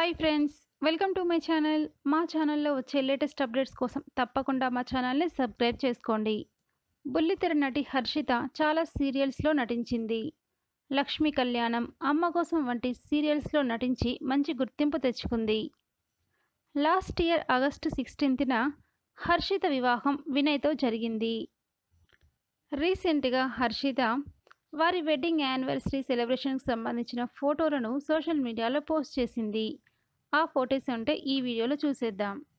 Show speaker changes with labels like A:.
A: hi friends welcome to my channel మా ఛానల్లో వచ్చే లేటెస్ట్ అప్డేట్స్ కోసం తప్పకుండా మా ఛానల్ని సబ్స్క్రైబ్ చేసుకోండి బుల్లితెర నటి హర్షిత చాలా సీరియల్స్లో నటించింది లక్ష్మీ కళ్యాణం అమ్మ కోసం వంటి సీరియల్స్లో నటించి మంచి గుర్తింపు తెచ్చుకుంది లాస్ట్ ఇయర్ ఆగస్టు సిక్స్టీన్త్న హర్షిత వివాహం వినయ్తో జరిగింది రీసెంట్గా హర్షిత వారి వెడ్డింగ్ యానివర్సరీ సెలబ్రేషన్కి సంబంధించిన ఫోటోలను సోషల్ మీడియాలో పోస్ట్ చేసింది ఆ ఫొటోస్ ఉంటే ఈ వీడియోలో చూసేద్దాం